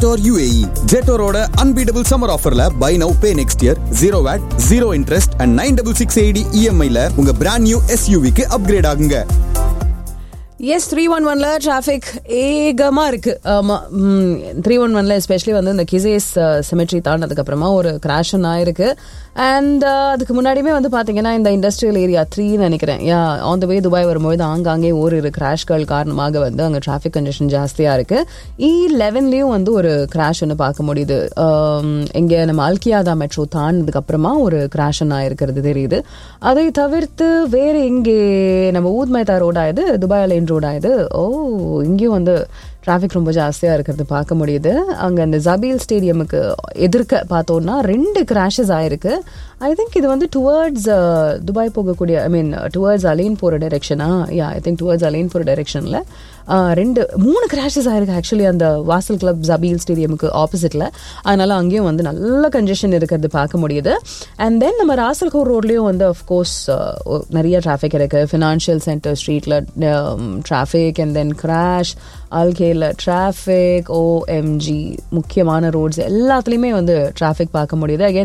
Jetor UAE. Jetorோட unbeatable summer offerல buy now pay next year zero VAT, zero interest and 9668 EMI ல உங்க brand new SUV க்கு upgrade ஆகுங்க. S three one ஒன்ல traffic ஏகமா இருக்கு ஆமா த்ரீ ஒன் ஒன்ல எஸ்பெஷலி வந்து இந்த கிசேஸ் சிமெட்ரி தாண்டதுக்கு அப்புறமா ஒரு கிராஷ் ஒன்று ஆயிருக்கு அண்ட் அதுக்கு முன்னாடியுமே வந்து பாத்தீங்கன்னா இந்த இண்டஸ்ட்ரியல் ஏரியா த்ரீன்னு நினைக்கிறேன் yeah on the way Dubai வரும்போது ஆங்காங்கே ஓரிரு கிராஷ்கள் காரணமாக வந்து அங்கே டிராஃபிக் கண்டிஷன் ஜாஸ்தியா இருக்கு இ லெவன்லயும் வந்து ஒரு கிராஷ் ஒன்று பார்க்க முடியுது இங்கே நம்ம அல்கியாதா மெட்ரோ தாண்டதுக்கு அப்புறமா ஒரு கிராஷ் ஒன்று ஆயிருக்கிறது தெரியுது அதை தவிர்த்து வேற எங்கே நம்ம ஊத் மேத்தா ரோடா இது துபாய் லைன் ரோடா இது ஓ இங்கேயும் வந்து டிராஃபிக் ரொம்ப ஜாஸ்தியாக இருக்கிறது பார்க்க முடியுது அங்கே அந்த ஜபீல் ஸ்டேடியமுக்கு எதிர்க்க பார்த்தோன்னா ரெண்டு கிராஷஸ் ஆயிருக்கு ஐ திங்க் இது வந்து டுவர்ட்ஸ் துபாய் போகக்கூடிய ஐ மீன் டுவர்ட்ஸ் அலைன் போகிற டைரெக்ஷனா yeah I think towards Al Ain போகிற டைரெக்ஷனில் ரெண்டு மூணு கிராஷஸ் ஆயிருக்கு ஆக்சுவலி அந்த வாசல் கிளப் ஜபீல் ஸ்டேடியமுக்கு ஆப்போசிட்டில் அதனால அங்கேயும் வந்து நல்ல கன்ஜெஷன் இருக்கிறது பார்க்க முடியுது அண்ட் தென் நம்ம ராசல்கோர் ரோட்லேயும் வந்து அஃப்கோர்ஸ் நிறைய டிராஃபிக் இருக்குது ஃபினான்ஷியல் சென்டர் ஸ்ட்ரீட்டில் டிராஃபிக் அண்ட் தென் கிராஷ் ஆல்கேல டிராஃபிக் ஓஎம்ஜி முக்கியமான ரோட்ஸ் எல்லாத்துலேயுமே வந்து டிராஃபிக் பார்க்க முடியுது அகைன்